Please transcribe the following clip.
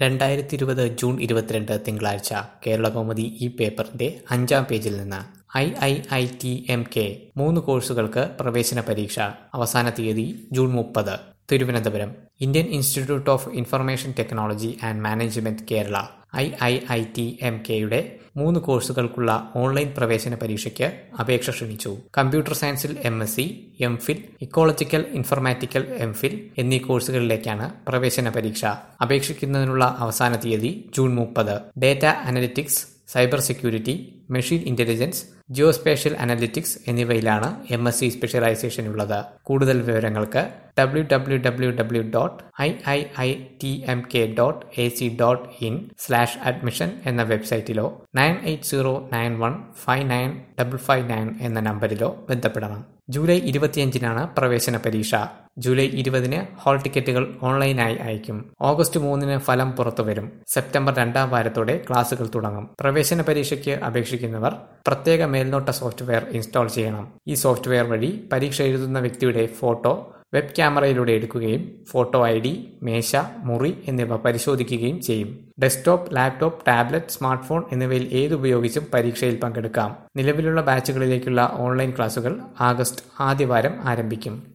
രണ്ടായിരത്തി ഇരുപത് ജൂൺ ഇരുപത്തിരണ്ട് തിങ്കളാഴ്ച കേരളകൗമുദി ഈ പേപ്പറിന്റെ അഞ്ചാം പേജിൽ നിന്ന് I I I T M K മൂന്ന് കോഴ്സുകൾക്ക് പ്രവേശന പരീക്ഷ അവസാന തീയതി ജൂൺ മുപ്പത് Thiruvananthapuram Indian institute of information technology and management Kerala I I I T M കെയുടെ മൂന്ന് കോഴ്സുകൾക്കുള്ള ഓൺലൈൻ പ്രവേശന പരീക്ഷയ്ക്ക് അപേക്ഷ ക്ഷണിച്ചു കമ്പ്യൂട്ടർ സയൻസിൽ M S C M phil ecological informatics M phil എന്നീ കോഴ്സുകളിലേക്കാണ് പ്രവേശന പരീക്ഷ അപേക്ഷിക്കുന്നതിനുള്ള അവസാന തീയതി ജൂൺ മുപ്പത് data analytics cyber security machine intelligence geospatial analytics എന്നിവയിലാണ് എം എസ് സി സ്പെഷ്യലൈസേഷൻ ഉള്ളത് കൂടുതൽ വിവരങ്ങൾക്ക് W W W W dot I I I T M K dot A C dot in slash admission എന്ന വെബ്സൈറ്റിലോ nine eight zero nine one five nine double five nine എന്ന നമ്പരിലോ ബന്ധപ്പെടണം July ഇരുപത്തിയഞ്ചിനാണ് പ്രവേശന പരീക്ഷ July ഇരുപതിന് ഹാൾ ടിക്കറ്റുകൾ ഓൺലൈനായി അയക്കും ഓഗസ്റ്റ് മൂന്നിന് ഫലം പുറത്തുവരും സെപ്റ്റംബർ രണ്ടാം വാരത്തോടെ ക്ലാസുകൾ തുടങ്ങും പ്രവേശന പരീക്ഷയ്ക്ക് അപേക്ഷിക്കുന്നവർ പ്രത്യേക മേൽനോട്ട സോഫ്റ്റ്വെയർ ഇൻസ്റ്റാൾ ചെയ്യണം ഈ സോഫ്റ്റ്വെയർ വഴി പരീക്ഷ എഴുതുന്ന വ്യക്തിയുടെ ഫോട്ടോ വെബ് ക്യാമറയിലൂടെ എടുക്കുകയും ഫോട്ടോ ഐ ഡി മേശ മുറി എന്നിവ പരിശോധിക്കുകയും ചെയ്യും desktop laptop tablet smart phone എന്നിവയിൽ ഏതുപയോഗിച്ചും പരീക്ഷയിൽ പങ്കെടുക്കാം നിലവിലുള്ള ബാച്ചുകളിലേക്കുള്ള ഓൺലൈൻ ക്ലാസുകൾ ആഗസ്റ്റ് ആദ്യവാരം ആരംഭിക്കും